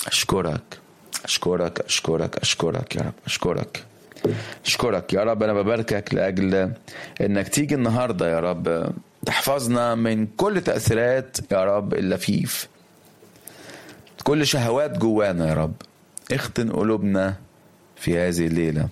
أشكرك أشكرك أشكرك أشكرك يا رب أشكرك أشكرك يا رب أنا بباركك لأجل إنك تيجي النهاردة يا رب تحفظنا من كل تأثيرات يا رب اللفيف كل شهوات جوانا يا رب اختن قلوبنا في هذه الليلة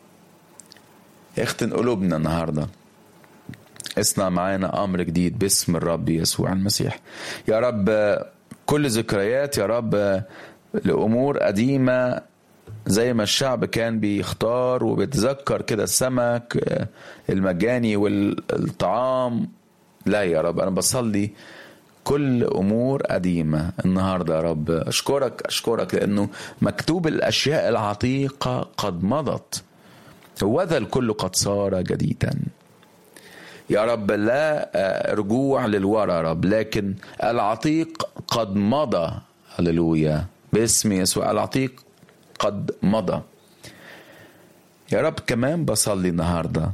اختن قلوبنا النهارده اصنع معانا امر جديد باسم الرب يسوع المسيح يا رب كل ذكريات يا رب لامور قديمه زي ما الشعب كان بيختار وبيتذكر كده السمك المجاني والطعام لا يا رب انا بصلي كل امور قديمه النهارده يا رب اشكرك اشكرك لانه مكتوب الاشياء العتيقه قد مضت وذا الكل قد صار جديدا يا رب لا رجوع للورا يا رب لكن العتيق قد مضى هللويا باسم يسوع العتيق قد مضى يا رب كمان بصلي النهارده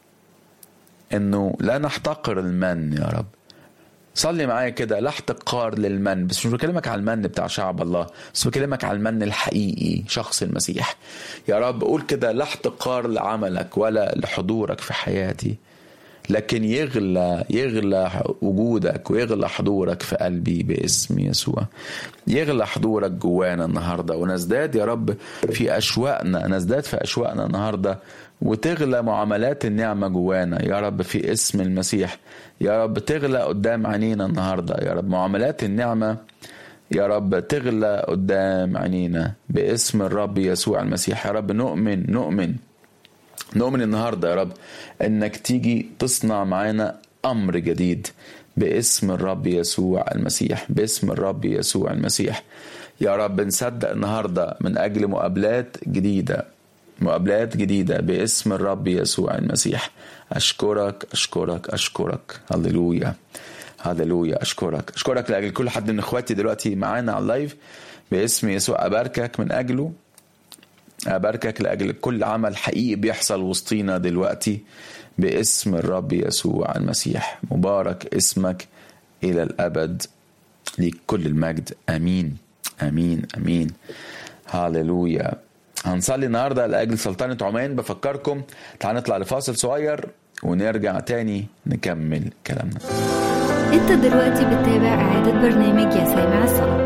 انه لا نحتقر المن يا رب صلي معايا كده لا احتقار للمن بس مش بكلمك على المن بتاع شعب الله بس بكلمك على المن الحقيقي شخص المسيح يا رب قول كده لا احتقار لعملك ولا لحضورك في حياتي لكن يغلى يغلى وجودك ويغلى حضورك في قلبي باسم يسوع يغلى حضورك جوانا النهارده ونزداد يا رب في اشواقنا نزداد في اشواقنا النهارده وتغلى معاملات النعمه جوانا يا رب في اسم المسيح يا رب تغلى قدام عينينا النهارده يا رب معاملات النعمه يا رب تغلى قدام عينينا باسم الرب يسوع المسيح يا رب نؤمن نؤمن نؤمن النهارده يا رب انك تيجي تصنع معانا امر جديد باسم الرب يسوع المسيح باسم الرب يسوع المسيح يا رب نصدق النهارده من اجل مقابلات جديده مقابلات جديده باسم الرب يسوع المسيح اشكرك اشكرك اشكرك هللويا هللويا اشكرك اشكرك لاجل كل حد من اخواتي دلوقتي معانا على اللايف باسم يسوع اباركك من اجله أباركك لأجل كل عمل حقيقي بيحصل وسطينا دلوقتي باسم الرب يسوع المسيح مبارك اسمك إلى الأبد ليك كل المجد أمين أمين أمين هاللويا هنصلي النهاردة لأجل سلطنة عمان بفكركم تعال نطلع لفاصل صغير ونرجع تاني نكمل كلامنا انت دلوقتي بتتابع إعادة برنامج يا سامع الصوت